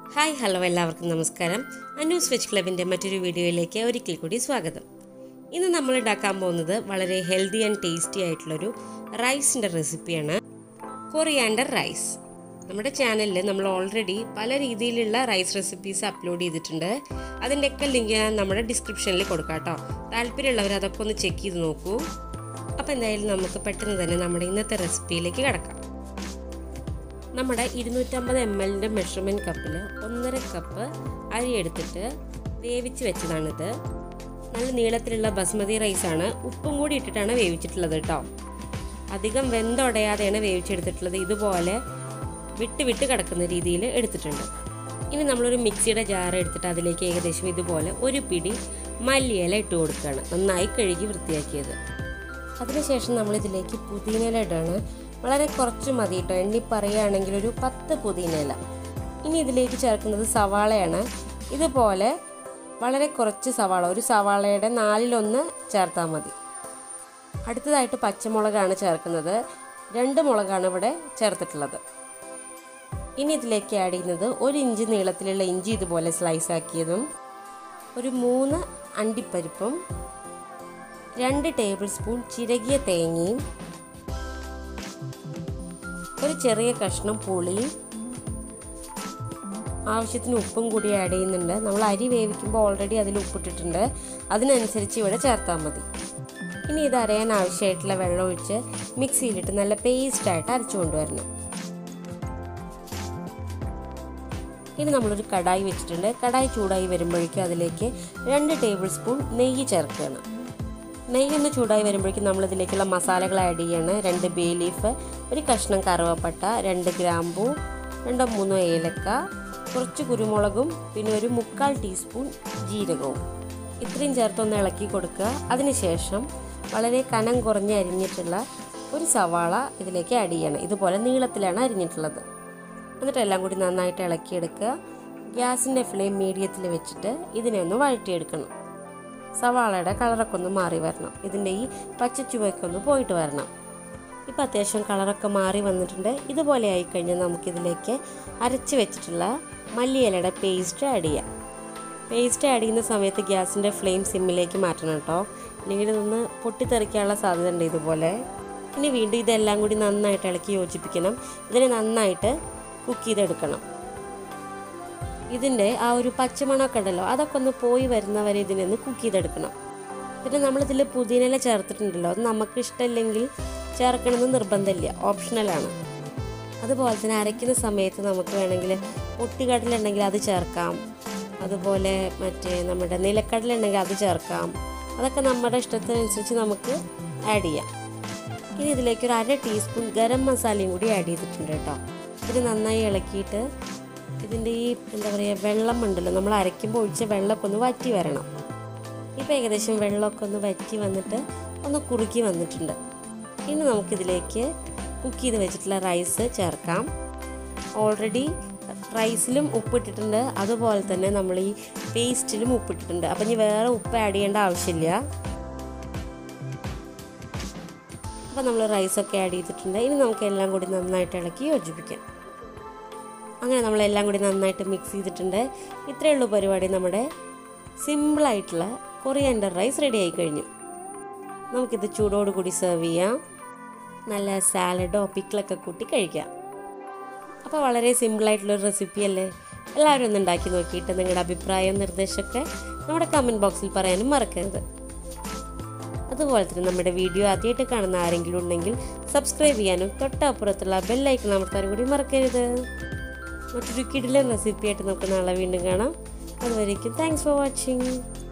hi hello എല്ലാവർക്കും നമസ്കാരം Anu's veg ക്ലബിൻ്റെ മറ്റൊരു വീഡിയോയിലേക്ക് ഒരിക്കൽ കൂടി സ്വാഗതം ഇന്ന് നമ്മൾ ഉണ്ടാക്കാൻ പോകുന്നത് വളരെ ഹെൽത്തി ആൻഡ് ടേസ്റ്റി ആയിട്ടുള്ളൊരു റൈസിൻ്റെ റെസിപ്പിയാണ് കൊറിയാണ്ടർ റൈസ് നമ്മുടെ ചാനലിൽ നമ്മൾ ഓൾറെഡി പല രീതിയിലുള്ള റൈസ് റെസിപ്പീസ് അപ്ലോഡ് ചെയ്തിട്ടുണ്ട് അതിൻ്റെയൊക്കെ ലിങ്ക് ഞാൻ നമ്മുടെ ഡിസ്ക്രിപ്ഷനിൽ കൊടുക്കാം കേട്ടോ താല്പര്യമുള്ളവർ അതൊക്കെ ഒന്ന് ചെക്ക് ചെയ്ത് നോക്കൂ അപ്പോൾ എന്തായാലും നമുക്ക് പെട്ടെന്ന് തന്നെ നമ്മുടെ ഇന്നത്തെ റെസിപ്പിയിലേക്ക് കിടക്കാം നമ്മുടെ ഇരുന്നൂറ്റമ്പത് എം എല്ലിൻ്റെ മെഷർമെൻറ്റ് കപ്പിൽ ഒന്നര കപ്പ് അരി എടുത്തിട്ട് വേവിച്ച് വെച്ചതാണിത് നല്ല നീളത്തിലുള്ള ബസ്മതി റൈസാണ് ഉപ്പും കൂടി ഇട്ടിട്ടാണ് വേവിച്ചിട്ടുള്ളത് കേട്ടോ അധികം വെന്തുടയാതെയാണ് വേവിച്ചെടുത്തിട്ടുള്ളത് ഇതുപോലെ വിട്ട് വിട്ട് കിടക്കുന്ന രീതിയിൽ എടുത്തിട്ടുണ്ട് ഇനി നമ്മളൊരു മിക്സിയുടെ ജാർ എടുത്തിട്ട് അതിലേക്ക് ഏകദേശം ഇതുപോലെ ഒരു പിടി മല്ലിയില ഇട്ട് കൊടുക്കുകയാണ് നന്നായി കഴുകി വൃത്തിയാക്കിയത് അതിനുശേഷം നമ്മളിതിലേക്ക് പുതിനയില ഇടാണ് വളരെ കുറച്ച് മതി കേട്ടോ എണ്ണി പറയുകയാണെങ്കിൽ ഒരു പത്ത് പുതിനയില ഇനി ഇതിലേക്ക് ചേർക്കുന്നത് സവാളയാണ് ഇതുപോലെ വളരെ കുറച്ച് സവാള ഒരു സവാളയുടെ നാലിലൊന്ന് ചേർത്താൽ മതി അടുത്തതായിട്ട് പച്ചമുളകാണ് ചേർക്കുന്നത് രണ്ട് മുളകാണ് ഇവിടെ ചേർത്തിട്ടുള്ളത് ഇനി ഇതിലേക്ക് ആഡ് ചെയ്യുന്നത് ഒരു ഇഞ്ച് നീളത്തിലുള്ള ഇഞ്ചി ഇതുപോലെ സ്ലൈസ് ആക്കിയതും ഒരു മൂന്ന് അണ്ടിപ്പരിപ്പും രണ്ട് ടേബിൾ സ്പൂൺ ചിരകിയ തേങ്ങയും ഒരു ചെറിയ കഷ്ണം പുളിയും ആവശ്യത്തിന് ഉപ്പും കൂടി ആഡ് ചെയ്യുന്നുണ്ട് നമ്മൾ അരി വേവിക്കുമ്പോൾ ഓൾറെഡി അതിൽ ഉപ്പിട്ടിട്ടുണ്ട് അതിനനുസരിച്ച് ഇവിടെ ചേർത്താൽ മതി ഇനി ഇത് അരയാൻ ആവശ്യമായിട്ടുള്ള വെള്ളം ഒഴിച്ച് മിക്സിയിലിട്ട് നല്ല പേസ്റ്റായിട്ട് അരച്ചു കൊണ്ടുവരണം ഇനി നമ്മളൊരു കടായി വെച്ചിട്ടുണ്ട് കടായി ചൂടായി വരുമ്പോഴേക്കും അതിലേക്ക് രണ്ട് ടേബിൾ സ്പൂൺ നെയ്യ് ചേർക്കുകയാണ് നെയ്യ് ഒന്ന് ചൂടായി വരുമ്പോഴേക്കും നമ്മളിതിലേക്കുള്ള മസാലകൾ ആഡ് ചെയ്യാണ് രണ്ട് ബേ ലീഫ് ഒരു കഷ്ണം കറുവപ്പട്ട രണ്ട് ഗ്രാമ്പൂ രണ്ടോ മൂന്നോ ഏലക്ക കുറച്ച് കുരുമുളകും പിന്നെ ഒരു മുക്കാൽ ടീസ്പൂൺ ജീരകവും ഇത്രയും ചേർത്തൊന്ന് ഇളക്കി കൊടുക്കുക അതിനുശേഷം വളരെ കനം കുറഞ്ഞ് അരിഞ്ഞിട്ടുള്ള ഒരു സവാള ഇതിലേക്ക് ആഡ് ചെയ്യണം ഇതുപോലെ നീളത്തിലാണ് അരിഞ്ഞിട്ടുള്ളത് എന്നിട്ട് എല്ലാം കൂടി നന്നായിട്ട് ഇളക്കിയെടുക്കുക ഗ്യാസിൻ്റെ ഫ്ലെയിം മീഡിയത്തിൽ വെച്ചിട്ട് ഇതിനെ ഒന്ന് വഴറ്റിയെടുക്കണം സവാളയുടെ കളറൊക്കെ ഒന്ന് മാറി വരണം ഇതിൻ്റെ ഈ പച്ചച്ചുവയൊക്കെ ഒന്ന് പോയിട്ട് വരണം ഇപ്പം അത്യാവശ്യം കളറൊക്കെ മാറി വന്നിട്ടുണ്ട് ഇതുപോലെ ആയിക്കഴിഞ്ഞാൽ നമുക്കിതിലേക്ക് അരച്ച് വെച്ചിട്ടുള്ള മല്ലിയിലയുടെ പേസ്റ്റ് ആഡ് ചെയ്യാം പേസ്റ്റ് ആഡ് ചെയ്യുന്ന സമയത്ത് ഗ്യാസിൻ്റെ ഫ്ലെയിം സിമ്മിലേക്ക് മാറ്റണം കേട്ടോ അല്ലെങ്കിൽ ഇതൊന്ന് പൊട്ടിത്തെറിക്കാനുള്ള സാധ്യത ഉണ്ട് ഇതുപോലെ ഇനി വീണ്ടും ഇതെല്ലാം കൂടി നന്നായിട്ട് ഇളക്കി യോജിപ്പിക്കണം ഇതിനെ നന്നായിട്ട് കുക്ക് ചെയ്തെടുക്കണം ഇതിൻ്റെ ആ ഒരു പച്ചമണമൊക്കെ ഉണ്ടല്ലോ അതൊക്കെ ഒന്ന് പോയി വരുന്നവരെ ഇതിനെ ഒന്ന് കുക്ക് ചെയ്തെടുക്കണം പിന്നെ നമ്മളിതിൽ പുതിനയില ചേർത്തിട്ടുണ്ടല്ലോ അത് നമുക്ക് ഇഷ്ടമില്ലെങ്കിൽ ചേർക്കണമെന്ന് നിർബന്ധമില്ല ഓപ്ഷണലാണ് അതുപോലെ തന്നെ അരയ്ക്കുന്ന സമയത്ത് നമുക്ക് വേണമെങ്കിൽ പൊട്ടിക്കടലുണ്ടെങ്കിൽ അത് ചേർക്കാം അതുപോലെ മറ്റേ നമ്മുടെ നിലക്കടലുണ്ടെങ്കിൽ അത് ചേർക്കാം അതൊക്കെ നമ്മുടെ ഇഷ്ടത്തിനനുസരിച്ച് നമുക്ക് ആഡ് ചെയ്യാം ഇനി ഇതിലേക്ക് ഒരു അര ടീസ്പൂൺ ഗരം മസാലയും കൂടി ആഡ് ചെയ്തിട്ടുണ്ട് കേട്ടോ ഇത് നന്നായി ഇളക്കിയിട്ട് ഇതിൻ്റെ ഈ എന്താ പറയുക വെള്ളം ഉണ്ടല്ലോ നമ്മൾ അരയ്ക്കുമ്പോൾ ഒഴിച്ച വെള്ളമൊക്കെ ഒന്ന് വറ്റി വരണം ഇപ്പോൾ ഏകദേശം വെള്ളമൊക്കെ ഒന്ന് വറ്റി വന്നിട്ട് ഒന്ന് കുറുക്കി വന്നിട്ടുണ്ട് ഇനി നമുക്കിതിലേക്ക് കുക്ക് ചെയ്ത് വെച്ചിട്ടുള്ള റൈസ് ചേർക്കാം ഓൾറെഡി റൈസിലും ഉപ്പിട്ടിട്ടുണ്ട് അതുപോലെ തന്നെ നമ്മൾ ഈ പേസ്റ്റിലും ഉപ്പിട്ടിട്ടുണ്ട് അപ്പം ഇനി വേറെ ഉപ്പ് ആഡ് ചെയ്യേണ്ട ആവശ്യമില്ല അപ്പോൾ നമ്മൾ റൈസൊക്കെ ആഡ് ചെയ്തിട്ടുണ്ട് ഇനി നമുക്ക് എല്ലാം കൂടി നന്നായിട്ട് ഇളക്കി യോജിപ്പിക്കാം അങ്ങനെ നമ്മളെല്ലാം കൂടി നന്നായിട്ട് മിക്സ് ചെയ്തിട്ടുണ്ട് ഇത്രയേ ഉള്ളൂ പരിപാടി നമ്മുടെ സിമ്പിളായിട്ടുള്ള കൊറിയൻഡർ റൈസ് റെഡി ആയി കഴിഞ്ഞു നമുക്കിത് ചൂടോട് കൂടി സെർവ് ചെയ്യാം നല്ല സാലഡോ പിക്കിളൊക്കെ കൂട്ടി കഴിക്കാം അപ്പോൾ വളരെ സിമ്പിളായിട്ടുള്ളൊരു റെസിപ്പി അല്ലേ എല്ലാവരും ഒന്ന് ഉണ്ടാക്കി നോക്കിയിട്ട് നിങ്ങളുടെ അഭിപ്രായവും നിർദ്ദേശമൊക്കെ നമ്മുടെ കമൻറ്റ് ബോക്സിൽ പറയാനും മറക്കരുത് അതുപോലെ തന്നെ നമ്മുടെ വീഡിയോ ആദ്യമായിട്ട് കാണുന്ന ആരെങ്കിലും ഉണ്ടെങ്കിൽ സബ്സ്ക്രൈബ് ചെയ്യാനും തൊട്ടപ്പുറത്തുള്ള ബെല്ലൈക്കൺ അമർത്താനും കൂടി മറക്കരുത് മറ്റൊരു കിടിലൻ റെസിപ്പി ആയിട്ട് നമുക്ക് നാളെ വീണ്ടും കാണാം അതുവരേക്കും താങ്ക്സ് ഫോർ വാച്ചിങ്